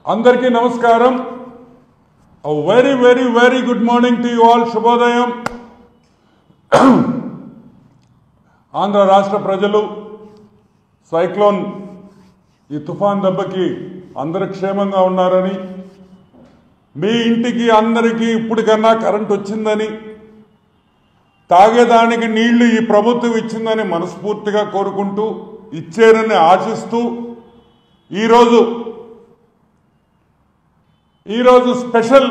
అందరికీ నమస్కారం very very very good morning to you all శుభోదయం ఆంధ్ర రాష్ట్ర ప్రజలు సైక్లోన్ ఈ తుఫాన్ దెబ్బకి అందరు క్షేమంగా ఉన్నారని మీ ఇంటికి అందరికీ ఇప్పటికన్నా కరెంట్ వచ్చిందని తాగేదానికి నీళ్లు ఈ ప్రభుత్వం ఇచ్చిందని మనస్ఫూర్తిగా కోరుకుంటూ ఇచ్చారని ఆశిస్తూ ఈరోజు ఈరోజు స్పెషల్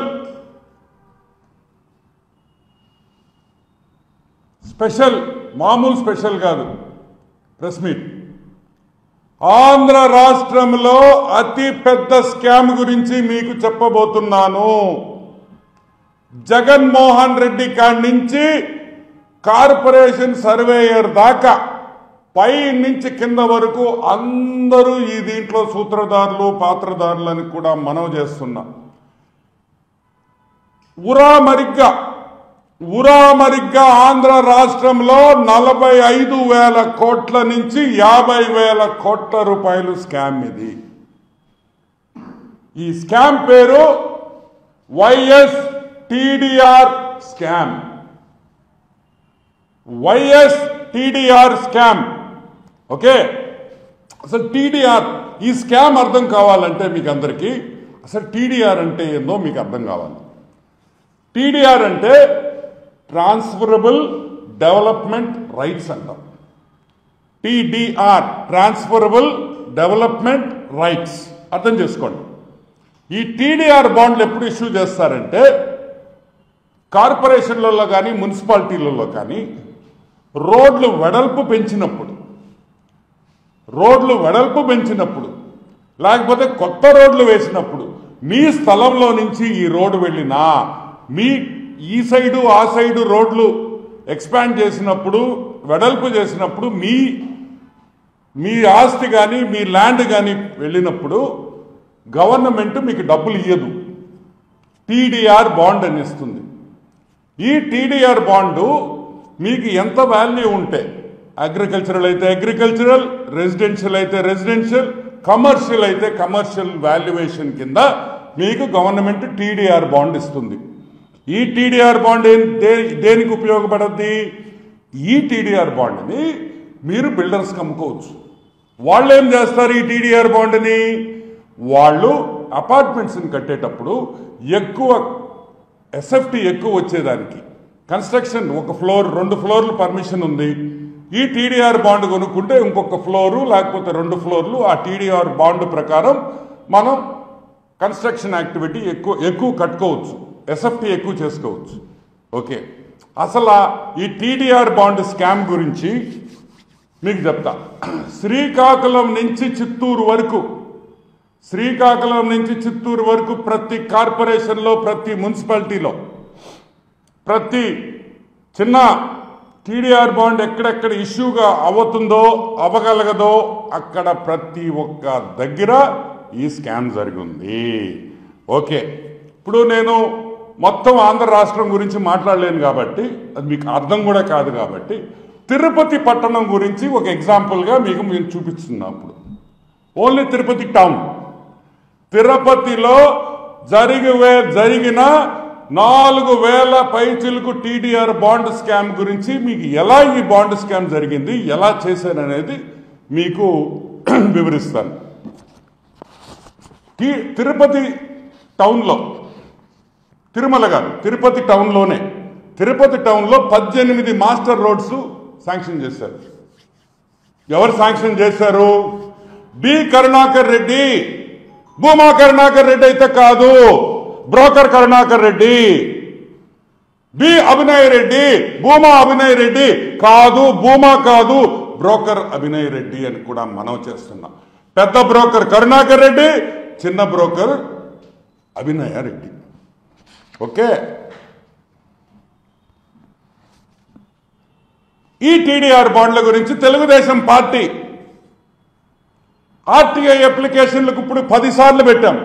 స్పెషల్ మామూలు స్పెషల్ కాదు ప్రెస్ మీట్ ఆంధ్ర రాష్ట్రంలో అతి పెద్ద స్కామ్ గురించి మీకు చెప్పబోతున్నాను జగన్మోహన్ రెడ్డి కాడి నుంచి కార్పొరేషన్ సర్వేయర్ దాకా పై నుంచి కింద వరకు అందరూ ఈ దీంట్లో సూత్రధారులు పాత్రధారులని కూడా మనవి చేస్తున్నా ఉరామరిగ్గా ఉరామరిగ్గా ఆంధ్ర రాష్ట్రంలో నలభై ఐదు వేల కోట్ల నుంచి యాభై వేల కోట్ల రూపాయలు స్కామ్ ఇది ఈ స్కామ్ పేరు YS TDR scam YS TDR scam okay అసలు టీడీఆర్ ఈ స్కామ్ అర్థం కావాలంటే మీకు అందరికీ అసలు టీడీఆర్ అంటే ఏందో మీకు అర్థం కావాలి టీడీఆర్ అంటే ట్రాన్స్ఫరబుల్ డెవలప్మెంట్ రైట్స్ అంటాం టీడీఆర్ ట్రాన్స్ఫరబుల్ డెవలప్మెంట్ రైట్స్ అర్థం చేసుకోండి ఈ టీడీఆర్ బాండ్లు ఎప్పుడు ఇష్యూ చేస్తారంటే కార్పొరేషన్లలో కానీ మున్సిపాలిటీలలో కానీ రోడ్లు వెడల్పు పెంచినప్పుడు రోడ్లు వెడల్పు పెంచినప్పుడు లేకపోతే కొత్త రోడ్లు వేసినప్పుడు మీ స్థలంలో నుంచి ఈ రోడ్డు వెళ్ళినా మీ ఈ సైడు ఆ సైడు రోడ్లు ఎక్స్పాండ్ చేసినప్పుడు వెడల్పు చేసినప్పుడు మీ మీ ఆస్తి కానీ మీ ల్యాండ్ కానీ వెళ్ళినప్పుడు గవర్నమెంట్ మీకు డబ్బులు ఇయ్యదు టీడీఆర్ బాండ్ అని ఇస్తుంది ఈ టీడీఆర్ బాండు మీకు ఎంత వాల్యూ ఉంటే అగ్రికల్చరల్ అయితే అగ్రికల్చరల్ రెసిడెన్షియల్ అయితే రెసిడెన్షియల్ కమర్షియల్ అయితే కమర్షియల్ వాల్యుయేషన్ కింద మీకు గవర్నమెంట్ టీడీఆర్ బాండ్ ఇస్తుంది ఈ టీడీఆర్ బాండ్ ఏం- దే- దేనికి ఉపయోగపడద్ది ఈ టీడీఆర్ బాండ్ని మీరు బిల్డర్స్కి అమ్ముకోవచ్చు వాళ్ళు ఏం చేస్తారు ఈ టీడీఆర్ బాండ్ని వాళ్ళు అపార్ట్మెంట్స్ని కట్టేటప్పుడు ఎక్కువ ఎస్ఎఫ్టీ ఎక్కువ వచ్చేదానికి కన్స్ట్రక్షన్ ఒక ఫ్లోర్ రెండు ఫ్లోర్లు పర్మిషన్ ఉంది ఈ టీడీఆర్ బాండ్ కొనుక్కుంటే ఇంకొక ఫ్లోరు లేకపోతే రెండు ఫ్లోర్లు ఆ టీడీఆర్ బాండ్ ప్రకారం మనం కన్స్ట్రక్షన్ యాక్టివిటీ ఎక్కువ ఎక్కువ కట్టుకోవచ్చు ఎస్ఎఫ్టీ ఎక్కువ చేసుకోవచ్చు ఓకే అసలు ఆ ఈ టీడీఆర్ బాండ్ స్కామ్ గురించి మీకు చెప్తా శ్రీకాకుళం నుంచి చిత్తూరు వరకు శ్రీకాకుళం నుంచి చిత్తూరు వరకు ప్రతి కార్పొరేషన్లో ప్రతి మున్సిపాలిటీలో ప్రతి చిన్న టీడీఆర్ బాండ్ ఎక్కడెక్కడ ఇష్యూగా అవుతుందో అవ్వగలగదో అక్కడ ప్రతి ఒక్క దగ్గర ఈ స్కామ్ జరిగింది ఓకే ఇప్పుడు నేను మొత్తం ఆంధ్ర రాష్ట్రం గురించి మాట్లాడలేను కాబట్టి అది మీకు అర్థం కూడా కాదు కాబట్టి తిరుపతి పట్టణం గురించి ఒక ఎగ్జాంపుల్గా మీకు మేము చూపిస్తున్నాం ఇప్పుడు ఓన్లీ తిరుపతి టౌన్ తిరుపతిలో జరిగి వే- జరిగిన నాలుగు వేల పైచిలకు టీడీఆర్ బాండ్ స్కామ్ గురించి మీకు ఎలా ఈ బాండ్ స్కామ్ జరిగింది ఎలా చేశాననేది మీకు వివరిస్తాను టి- తిరుపతి టౌన్లో తిరుమల గారు తిరుపతి టౌన్లోనే తిరుపతి టౌన్లో పద్దెనిమిది మాస్టర్ రోడ్స్ శాంక్షన్ చేశారు ఎవరు శాంక్షన్ చేశారు బి కరుణాకర్ రెడ్డి భూమా కరుణాకర్ రెడ్డి అయితే కాదు బ్రోకర్ కరుణాకర్ రెడ్డి బి అభినయ్ రెడ్డి భూమా అభినయ్ రెడ్డి కాదు భూమా కాదు బ్రోకర్ అభినయ్ రెడ్డి అని కూడా మనం చేస్తున్నాం పెద్ద బ్రోకర్ కరుణాకర్ రెడ్డి చిన్న బ్రోకర్ అభినయ రెడ్డి ఓకే ఈ టీడీఆర్ బాండ్ల గురించి తెలుగుదేశం పార్టీ ఆర్టీఐ అప్లికేషన్లకు ఇప్పుడు పదిసార్లు పెట్టాం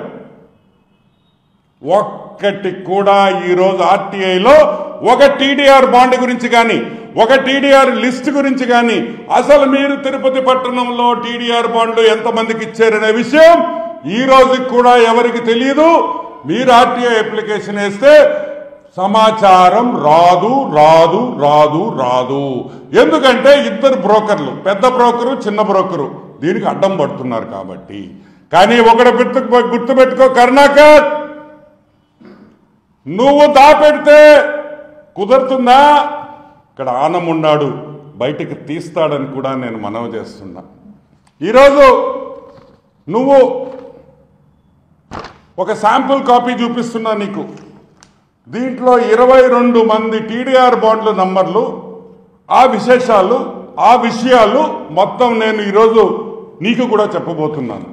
ఒక్కటి కూడా ఈరోజు ఆర్టీఐలో ఒక టీడీఆర్ బాండ్ గురించి కానీ ఒక టీడీఆర్ లిస్ట్ గురించి కానీ అసలు మీరు తిరుపతి పట్టణంలో టీడీఆర్ బాండ్లు ఎంతమందికి ఇచ్చారనే విషయం ఈ రోజుకి కూడా ఎవరికి తెలియదు మీరు ఆర్టీఐ అప్లికేషన్ వేస్తే సమాచారం రాదు రాదు రాదు రాదు ఎందుకంటే ఇద్దరు బ్రోకర్లు పెద్ద బ్రోకరు చిన్న బ్రోకరు దీనికి అడ్డం పడుతున్నారు కాబట్టి కానీ ఒకటి గుర్తు గుర్తుపెట్టుకో కరుణాకర్ నువ్వు దాపెడితే కుదురుతుందా ఇక్కడ ఆనం ఉన్నాడు బయటికి తీస్తాడని కూడా నేను మనవి చేస్తున్నా ఈరోజు నువ్వు ఒక శాంపుల్ కాపీ చూపిస్తున్నా నీకు దీంట్లో ఇరవై రెండు మంది టీడీఆర్ బాండ్ల నంబర్లు ఆ విశేషాలు ఆ విషయాలు మొత్తం నేను ఈరోజు నీకు కూడా చెప్పబోతున్నాను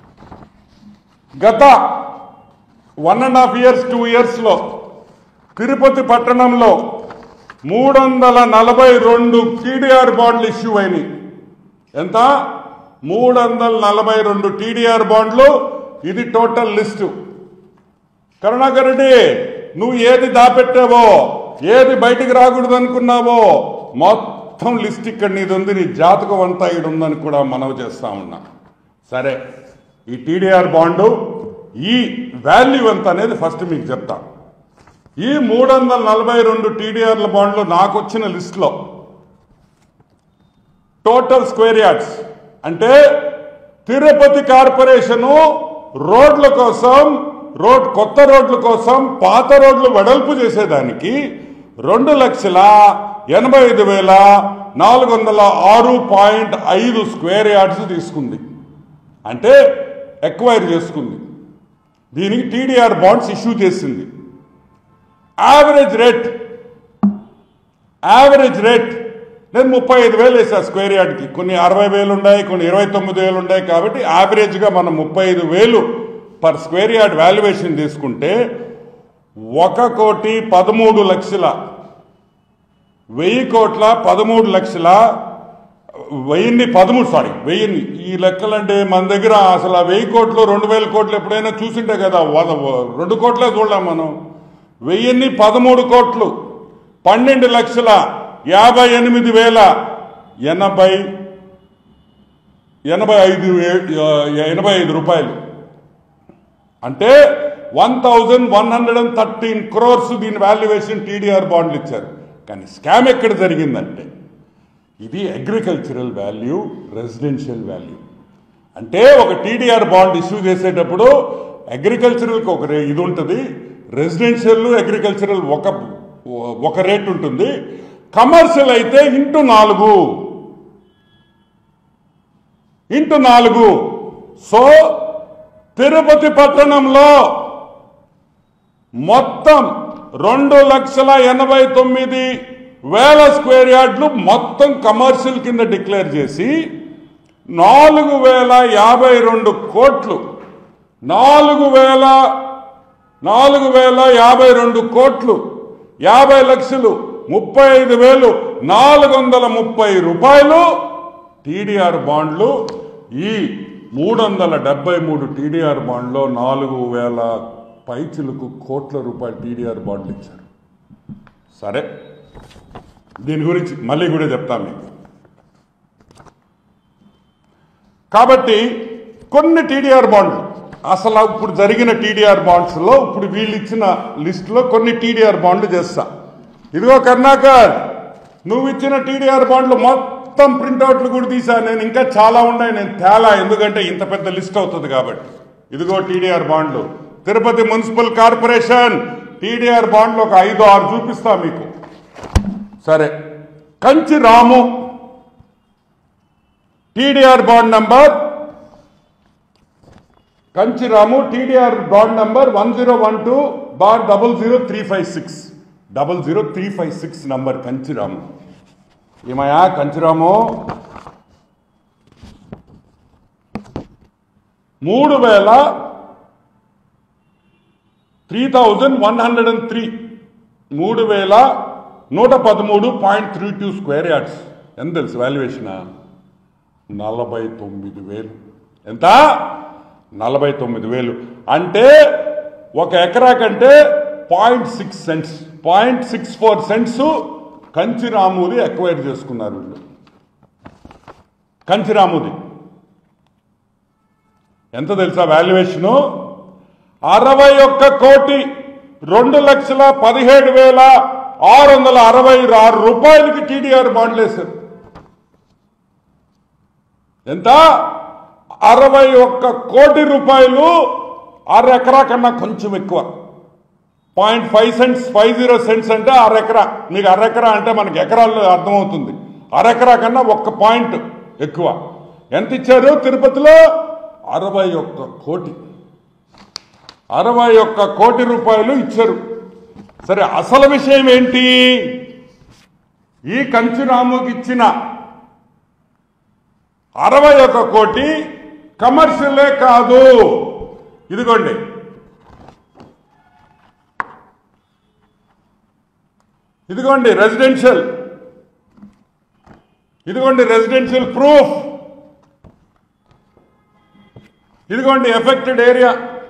గత one and half years two ఇయర్స్లో తిరుపతి పట్టణంలో మూడు వందల నలభై రెండు టీడీఆర్ బాండ్లు ఇష్యూ అయినాయి ఎంత మూడు వందల నలభై రెండు టీడీఆర్ బాండ్లు ఇది టోటల్ లిస్టు కరుణాకర్ రెడ్డి నువ్వు ఏది దాపెట్టావో ఏది బయటికి రాకూడదు అనుకున్నావో మొత్తం లిస్ట్ ఇక్కడ నీది ఉంది నీ జాతకం అంతా ఇక్కడ ఉందని కూడా మనవి చేస్తా ఉన్నా సరే ఈ టీడీఆర్ బాండు ఈ వాల్యూ ఎంత అనేది ఫస్ట్ మీకు చెప్తా ఈ మూడు వందల నలభై రెండు టీడీఆర్ల బాండ్లు నాకు వచ్చిన లిస్ట్లో టోటల్ స్క్వేర్ యార్డ్స్ అంటే తిరుపతి కార్పొరేషను రోడ్ల కోసం రోడ్ కొత్త రోడ్ల కోసం పాత రోడ్లు వెడల్పు చేసేదానికి రెండు లక్షల ఎనభై ఐదు వేల నాలుగు వందల ఆరు పాయింట్ ఐదు స్క్వేర్ యార్డ్స్ తీసుకుంది అంటే ఎక్వైర్ చేసుకుంది దీనికి టీడీఆర్ బాండ్స్ ఇష్యూ చేసింది యావరేజ్ రేట్ యావరేజ్ రేట్ నేను ముప్పై ఐదు వేలు వేసా స్క్వేర్ యార్డ్కి కొన్ని అరవై వేలు ఉన్నాయి కొన్ని ఇరవై తొమ్మిది వేలు ఉన్నాయి కాబట్టి యావరేజ్గా మనం ముప్పై ఐదు వేలు పర్ స్క్వేర్ యార్డ్ వాల్యుయేషన్ తీసుకుంటే ఒక కోటి పదమూడు లక్షల వెయ్యి కోట్ల పదమూడు లక్షల వెయ్యిన్ని పదమూడు సారీ వెయ్యిన్ని ఈ లెక్కలంటే మన దగ్గర అసలు ఆ వెయ్యి కోట్లు రెండు వేల కోట్లు ఎప్పుడైనా చూసింటే కదా వద- రెండు కోట్లే చూడలేం మనం వెయ్యిన్ని పదమూడు కోట్లు పన్నెండు లక్షల యాభై ఎనిమిది వేల ఎనభై ఎనభై ఐదు వే- ఎనభై ఐదు రూపాయలు అంటే one thousand one hundred and thirteen crores దీని వాల్యుయేషన్ టీడీఆర్ బాండ్లు ఇచ్చారు కానీ స్కామ్ ఎక్కడ జరిగిందంటే ఇది అగ్రికల్చరల్ వాల్యూ రెసిడెన్షియల్ వాల్యూ అంటే ఒక టీడీఆర్ బాండ్ ఇష్యూ చేసేటప్పుడు అగ్రికల్చరల్కి ఒక రే ఇది ఉంటుంది రెసిడెన్షియల్ అగ్రికల్చరల్ ఒక ఒక రేట్ ఉంటుంది కమర్షియల్ అయితే ఇంటూ నాలుగు ఇంటూ నాలుగు సో తిరుపతి పట్టణంలో మొత్తం రెండు లక్షల ఎనభై తొమ్మిది వేల స్క్వేర్ యార్డ్లు మొత్తం కమర్షియల్ కింద డిక్లేర్ చేసి నాలుగు వేల యాభై రెండు కోట్లు నాలుగు వేల నాలుగు వేల యాభై రెండు కోట్లు యాభై లక్షలు ముప్పై ఐదు వేలు నాలుగు వందల ముప్పై రూపాయలు టీడీఆర్ బాండ్లు ఈ మూడు వందల డెబ్బై మూడు టీడీఆర్ బాండ్లో నాలుగు వేల పైచులకు కోట్ల రూపాయలు టీడీఆర్ బాండ్లు ఇచ్చారు సరే దీని గురించి మళ్ళీ కూడా చెప్తాను మీకు కాబట్టి కొన్ని టీడీఆర్ బాండ్లు అసలు ఇప్పుడు జరిగిన టీడీఆర్ బాండ్స్లో ఇప్పుడు వీళ్ళు ఇచ్చిన లిస్టులో కొన్ని టీడీఆర్ బాండ్లు చేస్తా ఇదిగో కర్ణాకర్ నువ్వు ఇచ్చిన టీడీఆర్ బాండ్లు మొత్తం ప్రింట్అవుట్లు కూడా తీసా నేను ఇంకా చాలా ఉన్నాయి నేను తేలా ఎందుకంటే ఇంత పెద్ద లిస్ట్ అవుతుంది కాబట్టి ఇదిగో టీడీఆర్ బాండ్లు తిరుపతి మున్సిపల్ కార్పొరేషన్ టీడీఆర్ బాండ్లు ఒక ఐదు ఆరు చూపిస్తా మీకు సరే Kanchi Ramu TDR bond number Kanchiramu TDR bond number one zero one two bar double zero three five six double zero three five six number Kanchiramu ఏమయ్యా కంచిరాము మూడు వేల three thousand one hundred and three మూడు వేల నూట పదమూడు point three two square yards ఎంత తెలుసు వాల్యుయేషనా నలభై తొమ్మిది వేలు ఎంత నలభై తొమ్మిది వేలు అంటే ఒక ఎకరా కంటే point six cents point six four cents కంచిరాముది ఎక్వైర్ చేసుకున్నారు వీళ్ళు కంచిరాముది ఎంత తెలుసా వాల్యుయేషను అరవై ఒక్క కోటి రెండు లక్షల పదిహేడు వేల ఆరు వందల అరవై ఆరు రూపాయలకి టీడీఆర్ బాండ్లు వేశారు ఎంత అరవై ఒక్క కోటి రూపాయలు ఆరు ఎకరా కన్నా కొంచెం ఎక్కువ point five cents five zero cents అంటే అరెకరా మీకు అరెకరా అంటే మనకి ఎకరాల్లో అర్థమవుతుంది అరెకరా కన్నా ఒక్క పాయింట్ ఎక్కువ ఎంత ఇచ్చారు తిరుపతిలో అరవై ఒక్క కోటి అరవై ఒక్క కోటి రూపాయలు ఇచ్చారు సరే అసలు విషయం ఏంటి ఈ కంచురాముకి ఇచ్చిన అరవై ఒక్క కోటి కమర్షియలే కాదు ఇదిగోండి ఇదిగోండి రెసిడెన్షియల్ ఇదిగోండి రెసిడెన్షియల్ ప్రూఫ్ ఇదిగోండి ఎఫెక్టెడ్ ఏరియా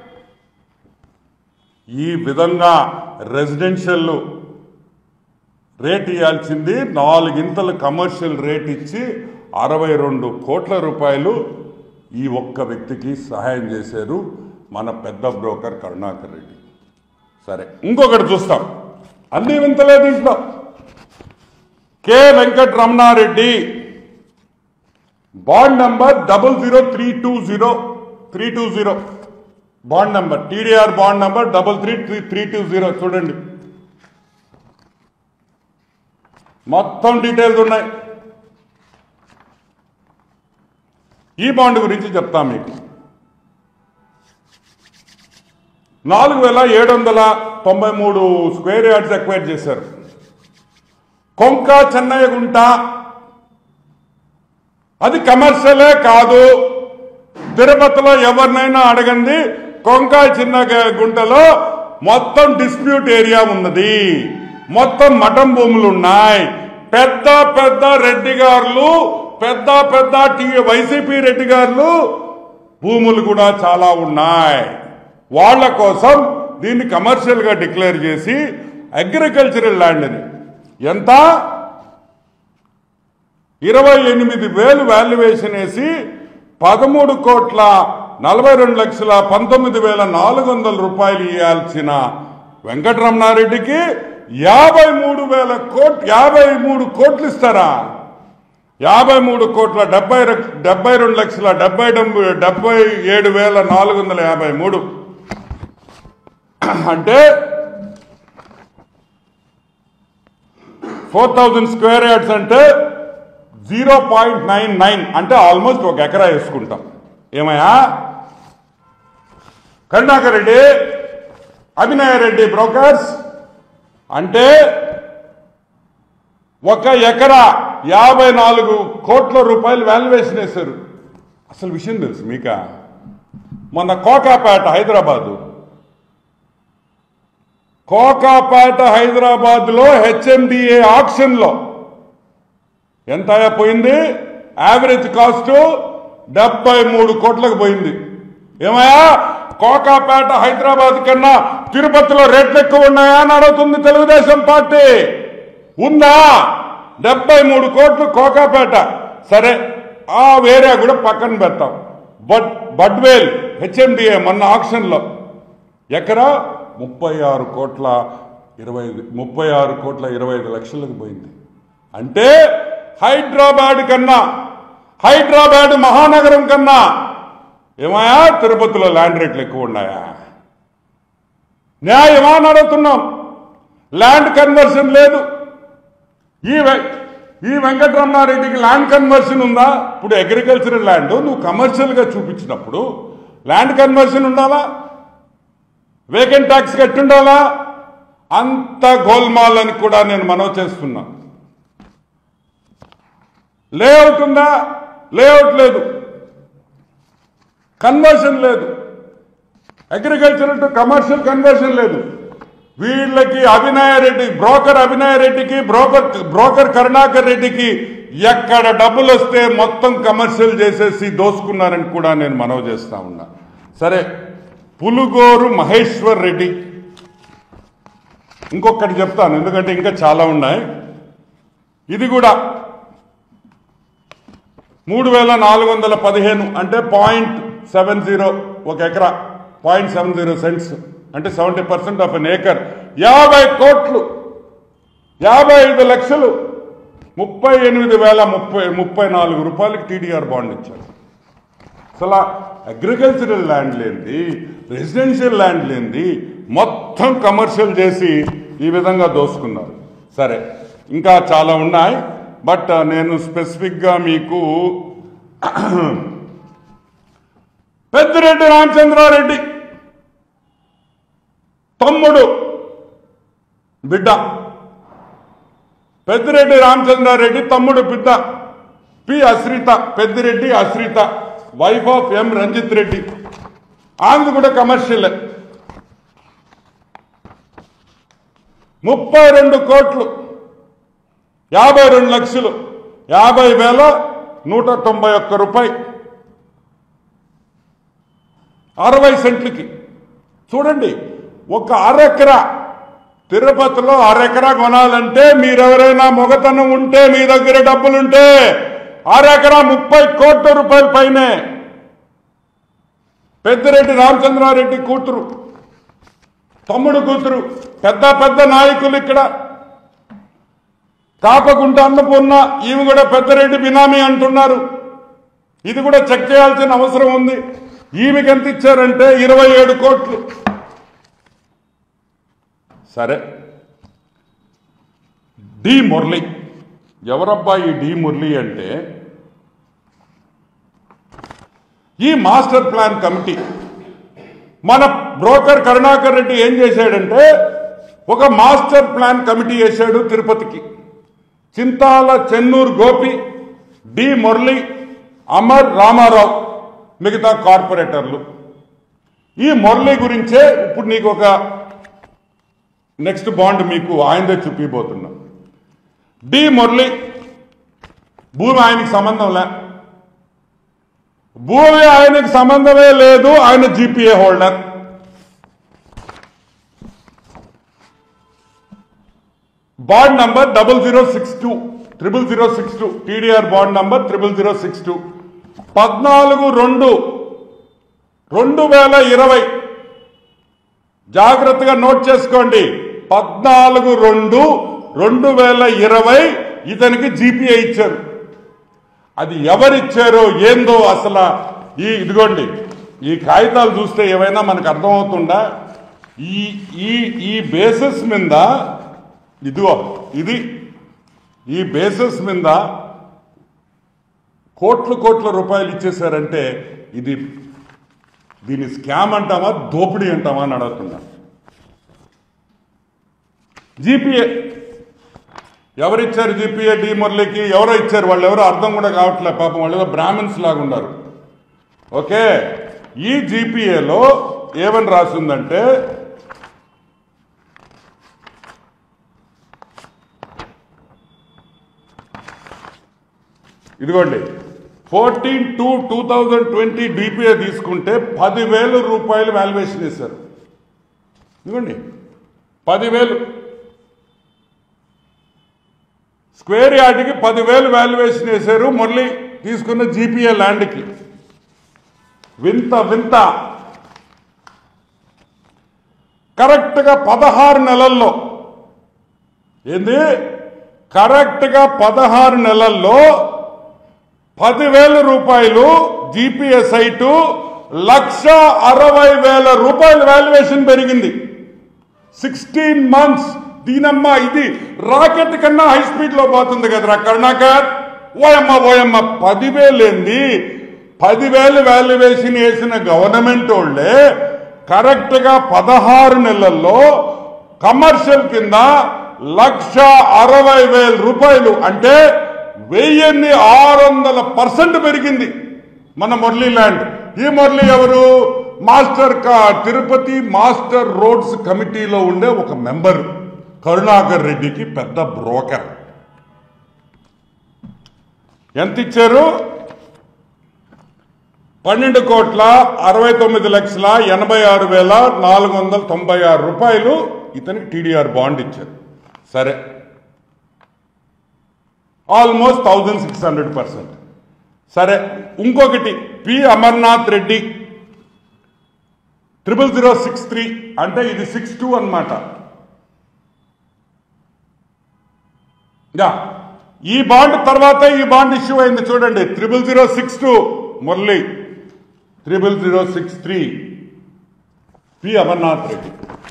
ఈ విధంగా రెసిడెన్షియల్ రేట్ ఇవ్వాల్సింది నాలుగింతలు కమర్షియల్ రేట్ ఇచ్చి అరవై రెండు కోట్ల రూపాయలు ఈ ఒక్క వ్యక్తికి సహాయం చేశారు మన పెద్ద బ్రోకర్ కరుణాకర్ రెడ్డి సరే ఇంకొకటి చూస్తాం అన్ని వింతలే దీంట్లో K Venkata Ramana Reddy bond number double zero three two zero three two zero bond number TDR bond number double three three three two zero చూడండి మొత్తం డీటెయిల్స్ ఉన్నాయి ఈ బాండ్ గురించి చెప్తా మీకు నాలుగు వేల ఏడు వందల తొంభై మూడు స్క్వేర్ యార్డ్స్ ఎక్వైర్ చేశారు కొంక చెన్నయ్య గుంట అది కమర్షియలే కాదు తిరుపతిలో ఎవరినైనా అడగండి కొంక చిన్న గ- గుంటలో మొత్తం డిస్ప్యూట్ ఏరియా ఉన్నది మొత్తం మఠం భూములు ఉన్నాయి పెద్ద పెద్ద రెడ్డి గారులు పెద్ద పెద్ద టీ వైసీపీ రెడ్డి గారులు భూములు కూడా చాలా ఉన్నాయి వాళ్ళ కోసం దీన్ని కమర్షియల్ గా డిక్లేర్ చేసి అగ్రికల్చరల్ ల్యాండ్ అని ఎంత ఇరవై ఎనిమిది వేలు వాల్యుయేషన్ వేసి పదమూడు కోట్ల నలభై రెండు లక్షల పంతొమ్మిది వేల నాలుగు వందల రూపాయలు ఇవ్వాల్సిన వెంకటరమణారెడ్డికి యాభై మూడు వేల కోట్ యాభై మూడు కోట్లు ఇస్తారా యాభై మూడు కోట్ల డెబ్బై రక్- డెబ్బై రెండు లక్షల డెబ్బై డెబ్బై డెబ్బై ఏడు వేల నాలుగు వందల యాభై మూడు అంటే ఫోర్ థౌజండ్ స్క్వేర్ యార్డ్స్ అంటే జీరో పాయింట్ నైన్ నైన్ అంటే ఆల్మోస్ట్ ఒక ఎకరా వేసుకుంటాం ఏమయ్యా కరుణాకర్ రెడ్డి అభినయ రెడ్డి బ్రోకర్స్ అంటే ఒక ఎకరా యాభై నాలుగు కోట్ల రూపాయలు వాల్యుయేషన్ వేశారు అసలు విషయం తెలుసు మీక మొన్న కోకాపేట హైదరాబాదు కోకాపేట హైదరాబాద్ లో హెచ్ఎండిఏ ఆక్షన్ లో ఎంత పోయింది యావరేజ్ కాస్ట్ డెబ్బై మూడు కోట్లకు పోయింది ఏమయ్యా కోకాపేట హైదరాబాద్ కన్నా తిరుపతిలో రేట్లు ఎక్కువ ఉన్నాయా అని అడుగుతుంది తెలుగుదేశం పార్టీ ఉందా డెబ్బై మూడు కోట్లు కోకాపేట సరే ఆ వేరే కూడా పక్కన పెడతాం బట్ బడ్వేల్ హెచ్ఎండిఏ మొన్న ఆక్షన్లో ఎకరా ముప్పై ఆరు కోట్ల ఇరవై ఐదు ముప్పై ఆరు కోట్ల ఇరవై ఐదు లక్షలకు పోయింది అంటే హైదరాబాద్ కన్నా హైదరాబాద్ మహానగరం కన్నా ఏమయ్యా తిరుపతిలో ల్యాండ్ రేట్లు ఎక్కువ ఉన్నాయా న్యాయమా అని అడుగుతున్నాం ల్యాండ్ కన్వర్షన్ లేదు ఈ వె- ఈ వెంకటరమణారెడ్డికి ల్యాండ్ కన్వర్షన్ ఉందా ఇప్పుడు అగ్రికల్చరల్ ల్యాండ్ నువ్వు కమర్షియల్గా చూపించినప్పుడు ల్యాండ్ కన్వర్షన్ ఉండాలా వేకెంట్ ట్యాక్స్ కట్టుండాలా అంత గోల్మాల్ అని కూడా నేను మనవి చేస్తున్నా లేఅవుట్ ఉందా లేఅవుట్ లేదు కన్వర్షన్ లేదు అగ్రికల్చరల్ టు కమర్షియల్ కన్వర్షన్ లేదు వీళ్ళకి అభినయ రెడ్డి బ్రోకర్ అభినయ రెడ్డికి బ్రోకర్ బ్రోకర్ కరుణాకర్ రెడ్డికి ఎక్కడ డబ్బులు వస్తే మొత్తం కమర్షియల్ చేసేసి దోసుకున్నారని కూడా నేను మనవి చేస్తా ఉన్నా సరే పులుగోరు మహేశ్వర్ రెడ్డి ఇంకొకటి చెప్తాను ఎందుకంటే ఇంకా చాలా ఉన్నాయి ఇది కూడా మూడు వేల నాలుగు వందల పదిహేను అంటే పాయింట్ సెవెన్ జీరో ఒక ఎకరా పాయింట్ సెవెన్ జీరో సెంట్స్ అంటే seventy percent of an acre యాభై కోట్లు యాభై ఐదు లక్షలు ముప్పై ఎనిమిది వేల ముప్పై ముప్పై నాలుగు రూపాయలకి టీడీఆర్ బాండ్ ఇచ్చారు అసలు అగ్రికల్చరల్ ల్యాండ్ లేనిది రెసిడెన్షియల్ ల్యాండ్ లేనిది మొత్తం కమర్షియల్ చేసి ఈ విధంగా దోసుకున్నారు సరే ఇంకా చాలా ఉన్నాయి బట్ నేను స్పెసిఫిక్గా మీకు పెద్దిరెడ్డి రామచంద్రారెడ్డి తమ్ముడు బిడ్డ పెద్దిరెడ్డి రామచంద్రారెడ్డి తమ్ముడు బిడ్డ P Ashrita Peddireddy Ashrita wife of M Ranjit Reddy ఆమెది కూడా కమర్షియల్ ముప్పై రెండు కోట్లు యాభై రెండు లక్షలు యాభై వేల నూట తొంభై ఒక్క రూపాయి అరవై సెంట్లకి చూడండి ఒక అరెకరా తిరుపతిలో అరెకరా కొనాలంటే మీరెవరైనా మొగతనం ఉంటే మీ దగ్గర డబ్బులుంటే అరెకరా ముప్పై కోట్ల రూపాయల పైనే పెద్దిరెడ్డి రామచంద్రారెడ్డి కూతురు తమ్ముడు కూతురు పెద్ద పెద్ద నాయకులు ఇక్కడ కాపకుంట అన్నపూర్ణ ఈమె కూడా పెద్దరెడ్డి బినామీ అంటున్నారు ఇది కూడా చెక్ చేయాల్సిన అవసరం ఉంది ఈమెకి ఎంత ఇచ్చారంటే ఇరవై ఏడు కోట్లు సరే డి మురళి ఎవరబ్బా ఈ డి మురళి అంటే ఈ మాస్టర్ ప్లాన్ కమిటీ మన బ్రోకర్ కరుణాకర్ రెడ్డి ఏం చేశాడంటే ఒక మాస్టర్ ప్లాన్ కమిటీ వేశాడు తిరుపతికి చింతాల చెన్నూరు గోపి డి మురళి అమర్ రామారావు మిగతా కార్పొరేటర్లు ఈ మురళి గురించే ఇప్పుడు నీకు ఒక నెక్స్ట్ బాండ్ మీకు ఆయనదే చూపిపోతున్నా డి మురళి భూమి ఆయనకి సంబంధం లే భూమి ఆయనకి సంబంధమే లేదు ఆయన GPA holder bond number double zero six two triple zero six two TDR bond number triple zero six two పద్నాలుగు రెండు రెండు వేల ఇరవై జాగ్రత్తగా నోట్ చేసుకోండి పద్నాలుగు రెండు రెండు వేల ఇరవై ఇతనికి జీపీఏ ఇచ్చారు అది ఎవరిచ్చారో ఏందో అసలు ఈ ఇదిగోండి ఈ కాగితాలు చూస్తే ఏమైనా మనకు అర్థమవుతుందా ఈ ఈ ఈ బేసిస్ మీద ఇదిగో ఇది ఈ బేసిస్ మీద కోట్ల కోట్ల రూపాయలు ఇచ్చేశారంటే ఇది దీన్ని స్కామ్ అంటామా దోపిడీ అంటామా అని అడుగుతున్నా జీపీఏ ఎవరిచ్చారు జీపీఏ డి మురళికి ఎవరో ఇచ్చారు వాళ్ళు ఎవరో అర్థం కూడా కావట్లేదు పాపం వాళ్ళు ఏదో బ్రాహ్మిన్స్ లాగా ఉన్నారు ఓకే ఈ జీపీఏలో ఏమని రాసిందంటే ఇదిగోండి fourteen to two thousand twenty DPA తీసుకుంటే పదివేలు రూపాయలు వాల్యుయేషన్ వేశారు ఇదిగోండి పదివేలు స్క్వేర్ యార్డ్కి పదివేలు వాల్యుయేషన్ వేశారు మురళి తీసుకున్న జీపీఏ ల్యాండ్కి వింత వింత కరెక్ట్గా పదహారు నెలల్లో ఏంది కరెక్ట్గా పదహారు నెలల్లో పదివేల రూపాయలు జీపీఏ సైటు లక్ష అరవై వేల రూపాయల వాల్యుయేషన్ పెరిగింది సిక్స్టీన్ మంత్స్ దీనమ్మ ఇది రాకెట్ కన్నా హై స్పీడ్ లో పోతుంది కదరా కరుణాకర్ ఓయమ్మ ఓయమ్మ పదివేలేంది పదివేలు వాల్యుయేషన్ వేసిన గవర్నమెంట్ వాళ్ళే కరెక్ట్ గా పదహారు నెలల్లో కమర్షియల్ కింద లక్ష అరవై వేల రూపాయలు అంటే వెయ్యిన్ని ఆరు వందల పర్సెంట్ పెరిగింది మన మురళీ ల్యాండ్ ఈ మురళి ఎవరు మాస్టర్ కా తిరుపతి మాస్టర్ రోడ్స్ కమిటీలో ఉండే ఒక మెంబర్ కరుణాకర్ రెడ్డికి పెద్ద బ్రోకర్ ఎంత ఇచ్చారు పన్నెండు కోట్ల అరవై తొమ్మిది లక్షల ఎనభై ఆరు వేల నాలుగు వందల తొంభై ఆరు రూపాయలు ఇతనికి టీడీఆర్ బాండ్ ఇచ్చారు సరే almost thousand six hundred percent సరే ఇంకొకటి P Amarnath Reddy triple zero six three అంటే ఇది సిక్స్ టూ అనమాట యా ఈ బాండ్ తర్వాత ఈ బాండ్ ఇష్యూ అయింది చూడండి triple zero six two Murali triple zero six three P Amarnath Reddy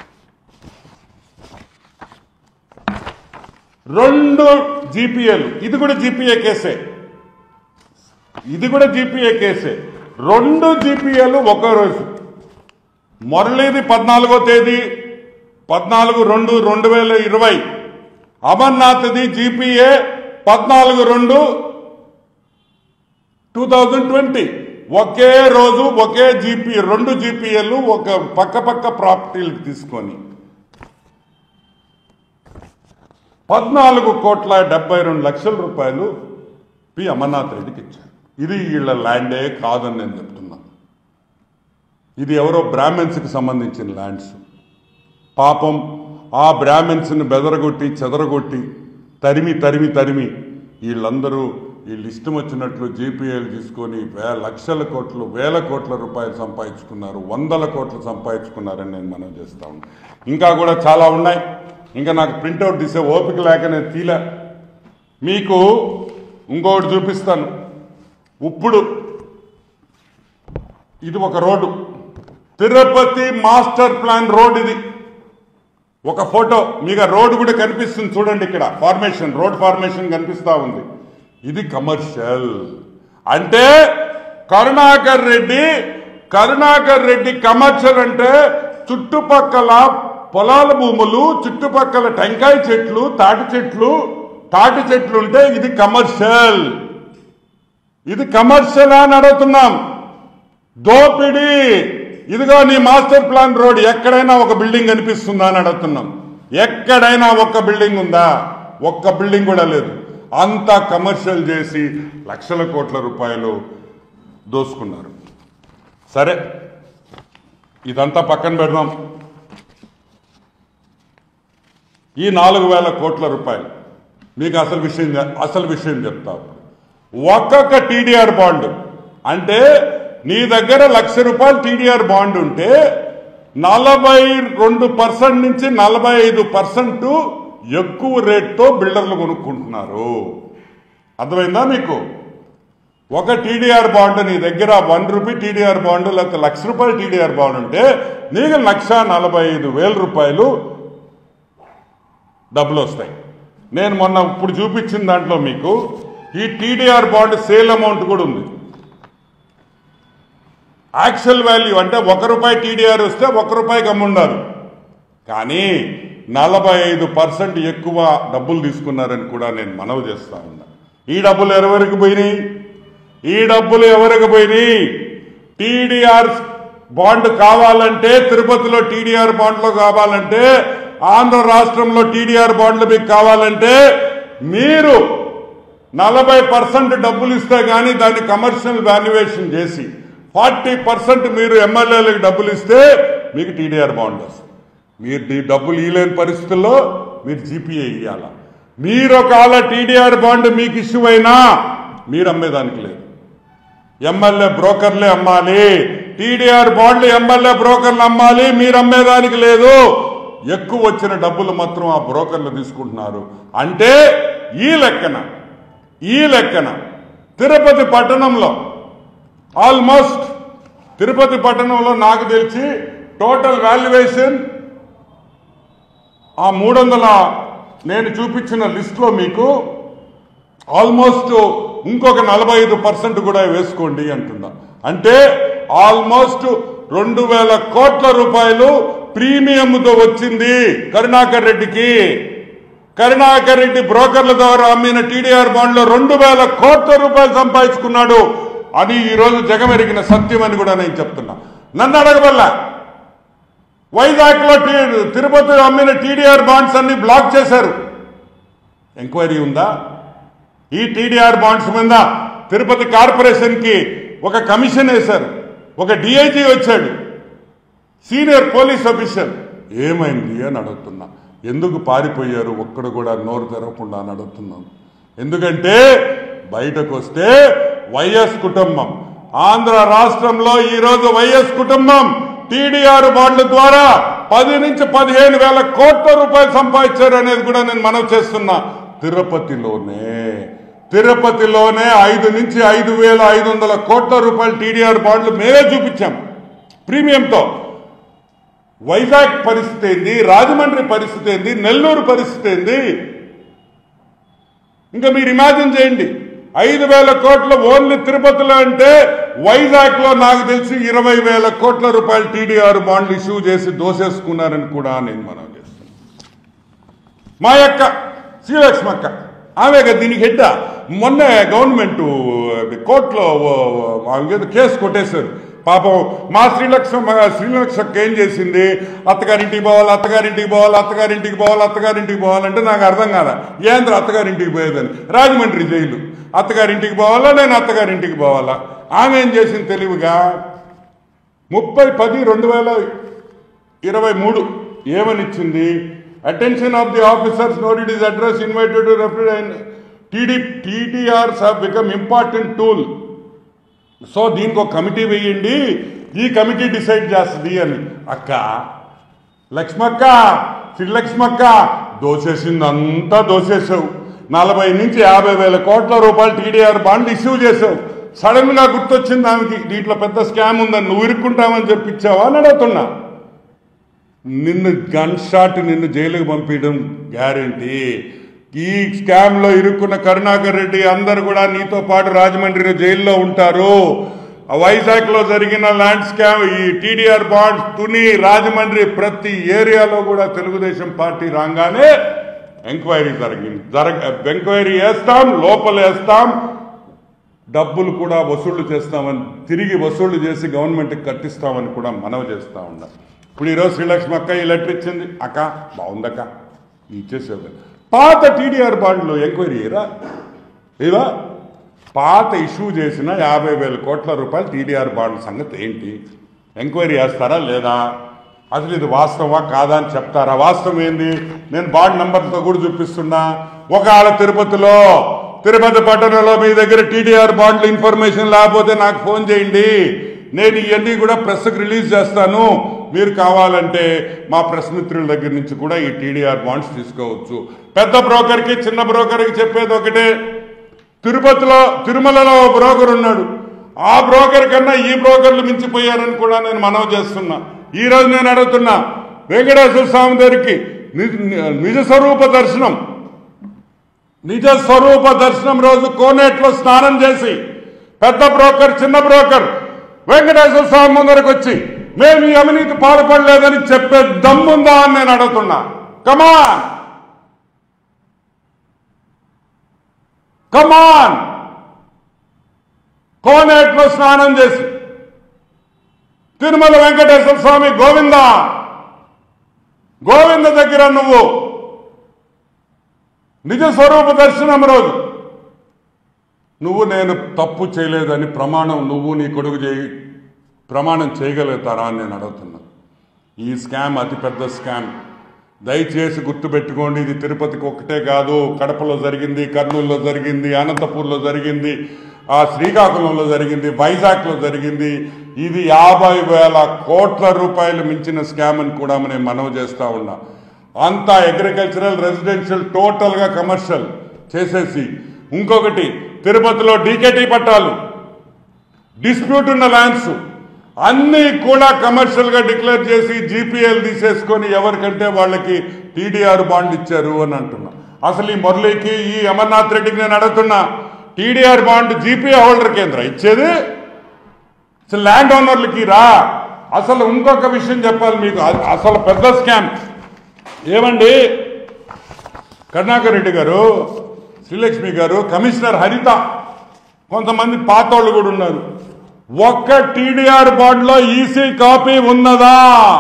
రెండు జీపీఏలు ఇది కూడా జీపీఏ కేసే ఇది కూడా జీపీఏ కేసే రెండు జీపీఏలు ఒక్కో రోజు మురళీది పద్నాలుగో తేదీ పద్నాలుగు రెండు రెండు వేల ఇరవై అమర్నాథ్ది జీపీఏ పద్నాలుగు రెండు టూ థౌజండ్ ట్వంటీ ఒకే రోజు ఒకే జీపీ రెండు జీపీఏలు ఒక పక్క పక్క ప్రాపర్టీలకు తీసుకొని పద్నాలుగు కోట్ల డెబ్బై రెండు లక్షల రూపాయలు పి అమర్నాథ్ రెడ్డికి ఇచ్చారు ఇది వీళ్ళ ల్యాండే కాదని నేను చెప్తున్నా ఇది ఎవరో బ్రాహ్మణ్స్కి సంబంధించిన ల్యాండ్స్ పాపం ఆ బ్రాహ్మణ్స్ని బెదరగొట్టి చెదరగొట్టి తరిమి తరిమి తరిమి వీళ్ళందరూ వీళ్ళు ఇష్టం వచ్చినట్లు జీపీఏలు తీసుకొని వే లక్షల కోట్లు వేల కోట్ల రూపాయలు సంపాదించుకున్నారు వందల కోట్లు సంపాదించుకున్నారని నేను మనం చేస్తా ఉన్నాను ఇంకా కూడా చాలా ఉన్నాయి ఇంకా నాకు ప్రింట్అవుట్ తీసే ఓపిక లేక నేను తీలే మీకు ఇంకొకటి చూపిస్తాను ఇప్పుడు ఇది ఒక road Tirupati master plan road ఇది ఒక ఫోటో మీకు ఆ రోడ్డు కూడా కనిపిస్తుంది చూడండి ఇక్కడ ఫార్మేషన్ రోడ్ ఫార్మేషన్ కనిపిస్తా ఉంది ఇది కమర్షియల్ అంటే కరుణాకర్ రెడ్డి కరుణాకర్ రెడ్డి కమర్షియల్ అంటే చుట్టుపక్కల పొలాల భూములు చుట్టుపక్కల టెంకాయ చెట్లు తాటి చెట్లు తాటి చెట్లు ఉంటే ఇది కమర్షియల్ ఇది కమర్షియల్ అని అడుగుతున్నాం దోపిడీ ఇదిగో నీ మాస్టర్ ప్లాన్ రోడ్ ఎక్కడైనా ఒక బిల్డింగ్ కనిపిస్తుందా అని అడుగుతున్నాం ఎక్కడైనా ఒక్క బిల్డింగ్ ఉందా ఒక్క బిల్డింగ్ కూడా లేదు అంతా కమర్షియల్ చేసి లక్షల కోట్ల రూపాయలు దోసుకున్నారు సరే ఇదంతా పక్కన పెడదాం ఈ నాలుగు వేల కోట్ల రూపాయలు మీకు అసలు విషయం చె- అసలు విషయం చెప్తా ఒక్కొక్క టీడీఆర్ బాండ్ అంటే నీ దగ్గర లక్ష రూపాయలు టీడీఆర్ బాండ్ ఉంటే నలభై రెండు పర్సెంట్ నుంచి నలభై ఐదు పర్సెంట్ ఎక్కువ రేట్తో బిల్డర్లు కొనుక్కుంటున్నారు అర్థమైందా మీకు ఒక టీడీఆర్ బాండ్ నీ దగ్గర వన్ రూపీ టీడీఆర్ బాండ్ లేకపోతే లక్ష రూపాయలు టీడీఆర్ బాండ్ ఉంటే నీకు లక్ష నలభై ఐదు వేల రూపాయలు డబ్బులు వస్తాయి నేను మొన్న ఇప్పుడు చూపించిన దాంట్లో మీకు ఈ టీడీఆర్ బాండ్ సేల్ అమౌంట్ కూడా ఉంది యాక్చువల్ వాల్యూ అంటే ఒక రూపాయి టీడీఆర్ వస్తే ఒక రూపాయికి అమ్ముండాలి కానీ నలభై ఐదు పర్సెంట్ ఎక్కువ డబ్బులు తీసుకున్నారని కూడా నేను మనవి చేస్తా ఉన్నా ఈ డబ్బులు ఎవరికి పోయినాయి ఈ డబ్బులు ఎవరికి పోయినాయి టీడీఆర్ బాండ్ కావాలంటే తిరుపతిలో టీడీఆర్ బాండ్లో కావాలంటే ఆంధ్ర రాష్ట్రంలో టీడీఆర్ బాండ్లు మీకు కావాలంటే మీరు నలభై పర్సెంట్ డబ్బులు ఇస్తే కానీ దాన్ని కమర్షియల్ వాల్యుయేషన్ చేసి ఫార్టీ పర్సెంట్ మీరు ఎమ్మెల్యేలకు డబ్బులు ఇస్తే మీకు టీడీఆర్ బాండ్ వస్తుంది మీరు ఈ డబ్బులు ఇవ్వలేని పరిస్థితుల్లో మీరు జీపీఏ ఇవ్వాల మీరు ఒకవేళ టీడీఆర్ బాండ్ మీకు ఇష్యూ అయినా మీరు అమ్మేదానికి లేదు ఎమ్మెల్యే బ్రోకర్లే అమ్మాలి టీడీఆర్ బాండ్లు ఎమ్మెల్యే బ్రోకర్లు అమ్మాలి మీరు అమ్మేదానికి లేదు ఎక్కువ వచ్చిన డబ్బులు మాత్రం ఆ బ్రోకర్లు తీసుకుంటున్నారు అంటే ఈ లెక్కన ఈ లెక్కన తిరుపతి పట్టణంలో ఆల్మోస్ట్ తిరుపతి పట్టణంలో నాకు తెలిసి టోటల్ వాల్యుయేషన్ ఆ మూడు వందల నేను చూపించిన లిస్ట్లో మీకు ఆల్మోస్ట్ ఇంకొక నలభై ఐదు పర్సెంట్ కూడా వేసుకోండి అంటున్నా అంటే ఆల్మోస్ట్ రెండు వేల కోట్ల రూపాయలు ప్రీమియంతో వచ్చింది కరుణాకర్ రెడ్డికి కరుణాకర్ రెడ్డి బ్రోకర్ల ద్వారా అమ్మిన టీడీఆర్ బాండ్లో రెండు వేల కోట్ల రూపాయలు సంపాదించుకున్నాడు అది ఈ రోజు జగమెరిగిన సత్యం అని కూడా నేను చెప్తున్నా నన్ను అడగబల్లా వైజాగ్ లో తిరుపతి అమ్మిన టీడీఆర్ బాండ్స్ అన్ని బ్లాక్ చేశారు ఎంక్వైరీ ఉందా ఈ టీడీఆర్ బాండ్స్ మీద తిరుపతి కార్పొరేషన్ కి ఒక కమిషన్ వేశారు ఒక డిఐజీ వచ్చాడు సీనియర్ పోలీస్ ఆఫీసర్ ఏమైంది అని అడుగుతున్నా ఎందుకు పారిపోయారు ఒక్కడు కూడా నోరు తెరవకుండా అని అడుగుతున్నాను ఎందుకంటే బయటకు వస్తే వైఎస్ కుటుంబం ఆంధ్ర రాష్ట్రంలో ఈ రోజు వైఎస్ కుటుంబం టీడీఆర్ బాండ్ల ద్వారా పది నుంచి పదిహేను వేల కోట్ల రూపాయలు సంపాదించారు అనేది కూడా నేను మనవి చేస్తున్నా తిరుపతిలోనే తిరుపతిలోనే ఐదు నుంచి ఐదు వేల ఐదు వందల కోట్ల రూపాయలు టీడీఆర్ బాండ్లు మేమే చూపించాం ప్రీమియంతో వైజాగ్ పరిస్థితి ఏంది రాజమండ్రి పరిస్థితి ఏంది నెల్లూరు పరిస్థితి ఏంది ఇంకా మీరు ఇమాజిన్ చేయండి ఐదు వేల కోట్ల ఓన్లీ తిరుపతిలో అంటే వైజాగ్ లో నాకు తెలిసి ఇరవై వేల కోట్ల రూపాయలు టీడీఆర్ బాండ్లు ఇష్యూ చేసి దోసేసుకున్నారని కూడా నేను మనం చేస్తాను మా యొక్క శ్రీలక్ష్మక్క ఆమె కదా దీనికి హెడ్ మొన్న గవర్నమెంట్ కోర్టులో ఆమె కేసు కొట్టేశారు పాపం మా శ్రీలక్ష్మ శ్రీలక్ష్మక్క ఏం చేసింది అత్తగారింటికి పోవాలి అత్తగారింటికి పోవాలి అత్తగారింటికి పోవాలి అత్తగారింటికి పోవాలంటే నాకు అర్థం కాదా ఏంద్ర అత్తగారింటికి పోయేదని రాజమండ్రి జైలు అత్తగారింటికి పోవాలా నేను అత్తగారింటికి పోవాలా ఆమె ఏం చేసింది తెలివిగా ముప్పై పది రెండు వేల ఇరవై మూడు ఏమనిచ్చింది attention of the officers noted is address invited to refer TD TDRs have become important tool so దీనికి ఒక కమిటీ వేయండి ఈ కమిటీ డిసైడ్ చేస్తుంది అని అక్క లక్ష్మక్క శ్రీలక్ష్మక్క దోసేసింది అంతా దోసేసావు నలభై నుంచి యాభై వేల కోట్ల రూపాయలు టీడీఆర్ బాండ్ ఇష్యూ చేసావు సడన్ గా గుర్తొచ్చింది ఆమెకి దీంట్లో పెద్ద స్కామ్ ఉందని నువ్వు ఇరుక్కుంటామని చెప్పించావా అని అడుగుతున్నా నిన్ను గన్ షాట్ నిన్ను జైలుకు పంపించడం గ్యారంటీ ఈ స్కామ్ లో ఇరుక్కున్న కరుణాకర్ రెడ్డి అందరు కూడా నీతో పాటు రాజమండ్రి జైల్లో ఉంటారు వైజాగ్ లో జరిగిన ల్యాండ్ స్కామ్ ఈ టీడీఆర్ బాండ్స్ తుని రాజమండ్రి ప్రతి ఏరియాలో కూడా తెలుగుదేశం పార్టీ రాగానే ఎంక్వైరీ జరిగింది జరగ ఎంక్వైరీ వేస్తాం లోపల వేస్తాం డబ్బులు కూడా వసూళ్లు చేస్తామని తిరిగి వసూళ్లు చేసి గవర్నమెంట్కి కట్టిస్తామని కూడా మనవి చేస్తా ఉన్నాం ఇప్పుడు ఈరోజు శ్రీలక్ష్మి అక్క ఈ లెటర్ ఇచ్చింది అక్క బాగుందక్క ఇచ్చేసేది పాత టీడీఆర్ బాండ్లు ఎంక్వైరీ ఏరా ఏవా పాత ఇష్యూ చేసిన యాభై వేల కోట్ల రూపాయలు టీడీఆర్ బాండ్ సంగతి ఏంటి ఎంక్వైరీ చేస్తారా లేదా అసలు ఇది వాస్తవా కాదా అని చెప్తారా వాస్తవం ఏంది నేను బాండ్ నంబర్తో కూడా చూపిస్తున్నా ఒకవేళ తిరుపతిలో తిరుపతి పట్టణంలో మీ దగ్గర టీడీఆర్ బాండ్లు ఇన్ఫర్మేషన్ లేకపోతే నాకు ఫోన్ చేయండి నేను ఇవన్నీ కూడా ప్రెస్కి రిలీజ్ చేస్తాను మీరు కావాలంటే మా ప్రెస్ మిత్రుల దగ్గర నుంచి కూడా ఈ టీడీఆర్ బాండ్స్ తీసుకోవచ్చు పెద్ద బ్రోకర్కి చిన్న బ్రోకర్కి చెప్పేది ఒకటే తిరుపతిలో తిరుమలలో ఓ బ్రోకర్ ఉన్నాడు ఆ బ్రోకర్ కన్నా ఈ బ్రోకర్లు మించిపోయారని కూడా నేను మనవి చేస్తున్నా ఈ రోజు నేను అడుగుతున్నా వెంకటేశ్వర స్వామి దగ్గరికి ని- నిజ స్వరూప దర్శనం నిజ స్వరూప దర్శనం రోజు కోనేట్లో స్నానం చేసి పెద్ద బ్రోకర్ చిన్న బ్రోకర్ వెంకటేశ్వర స్వామి ముందరకు వచ్చి మేము ఈ అవినీతి పాల్పడలేదని చెప్పే దమ్ముందా అని నేను అడుగుతున్నా కమాన్ కమాన్ కోనేట్లో స్నానం చేసి తిరుమల వెంకటేశ్వర స్వామి గోవింద గోవింద దగ్గర నువ్వు నిజ స్వరూప దర్శనం రోజు నువ్వు నేను తప్పు చేయలేదని ప్రమాణం నువ్వు నీ కొడుకు చేయి ప్రమాణం చేయగలుగుతారా అని నేను అడుగుతున్నా ఈ స్కామ్ అతిపెద్ద స్కామ్ దయచేసి గుర్తుపెట్టుకోండి ఇది తిరుపతికి ఒకటే కాదు కడపలో జరిగింది కర్నూలులో జరిగింది అనంతపూర్లో జరిగింది ఆ శ్రీకాకుళంలో జరిగింది వైజాగ్లో జరిగింది ఇది యాభై వేల కోట్ల రూపాయలు మించిన స్కామ్ అని కూడా నేను మనవి చేస్తా ఉన్నా అంతా అగ్రికల్చరల్ రెసిడెన్షియల్ టోటల్గా కమర్షియల్ చేసేసి ఇంకొకటి తిరుపతిలో డీకేటీ పట్టాలు డిస్ప్యూట్ ఉన్న ల్యాండ్స్ అన్నీ కూడా కమర్షియల్ గా డిక్లేర్ చేసి జీపీఎల్ తీసేసుకొని ఎవరికంటే వాళ్ళకి టీడీఆర్ బాండ్ ఇచ్చారు అని అంటున్నా అసలు ఈ మురళికి ఈ అమర్నాథ్ రెడ్డికి నేను అడుగుతున్నా టీడీఆర్ బాండ్ జీపీఏ హోల్డర్ కేంద్ర ఇచ్చేది అసలు ల్యాండ్ ఓనర్లకి రా అసలు ఇంకొక విషయం చెప్పాలి మీకు అ- అసలు పెద్ద స్కామ్ ఏమండి కరుణాకర్ రెడ్డి గారు శ్రీలక్ష్మి గారు కమిషనర్ హరిత కొంతమంది పాతోళ్ళు కూడా ఉన్నారు ఒక్క టీడీఆర్ బాండ్లో ఈసీ కాపీ ఉన్నదా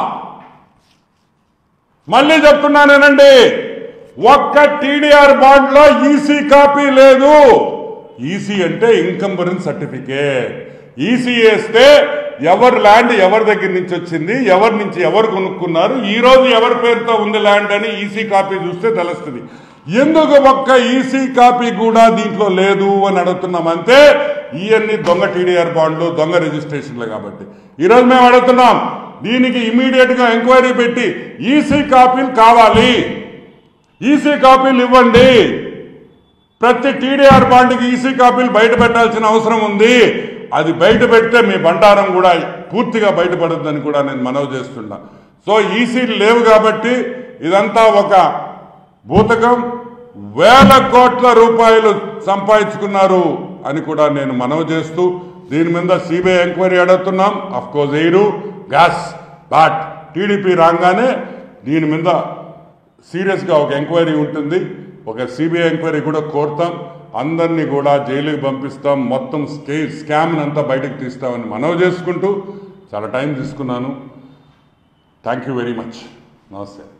మళ్ళీ చెప్తున్నానేనండి ఒక్క టీడీఆర్ బాండ్లో ఈసీ కాపీ లేదు ఈసీ అంటే ఇన్కంబరెన్స్ సర్టిఫికేట్ ఈసీ వేస్తే ఎవరి ల్యాండ్ ఎవరి దగ్గర నుంచి వచ్చింది ఎవరి నుంచి ఎవరు కొనుక్కున్నారు ఈ రోజు ఎవరి పేరుతో ఉంది ల్యాండ్ అని ఈసీ కాపీ చూస్తే తెలుస్తుంది ఎందుకు ఒక్క ఈసీ కాపీ కూడా దీంట్లో లేదు అని అడుగుతున్నామంటే ఇవన్నీ దొంగ టీడీఆర్ బాండ్లు దొంగ రిజిస్ట్రేషన్లు కాబట్టి ఈరోజు మేము అడుగుతున్నాం దీనికి ఇమీడియట్ గా ఎంక్వైరీ పెట్టి ఈసీ కాపీలు కావాలి ఈసీ కాపీలు ఇవ్వండి ప్రతి టీడీఆర్ బాండ్కి ఈసీ కాపీలు బయట పెట్టాల్సిన అవసరం ఉంది అది బయట పెడితే మీ బండారం కూడా పూర్తిగా బయటపడుతుందని కూడా నేను మనవి చేస్తున్నా సో ఈసీలు లేవు కాబట్టి ఇదంతా ఒక భూతకం వేల కోట్ల రూపాయలు సంపాదించుకున్నారు అని కూడా నేను మనవి చేస్తూ దీని మీద సిబిఐ ఎంక్వైరీ అడుగుతున్నాం అఫ్ కోర్స్ ఎయిరు గ్యాస్ బట్ టీడీపీ రాగానే దీని మీద సీరియస్గా ఒక ఎంక్వైరీ ఉంటుంది ఒక సిబిఐ ఎంక్వైరీ కూడా కోరుతాం అందరినీ కూడా జైలుకి పంపిస్తాం మొత్తం స్టే స్కామ్ అంతా బయటకు తీస్తామని మనవి చేసుకుంటూ చాలా టైం తీసుకున్నాను థ్యాంక్ యూ వెరీ మచ్ నమస్తే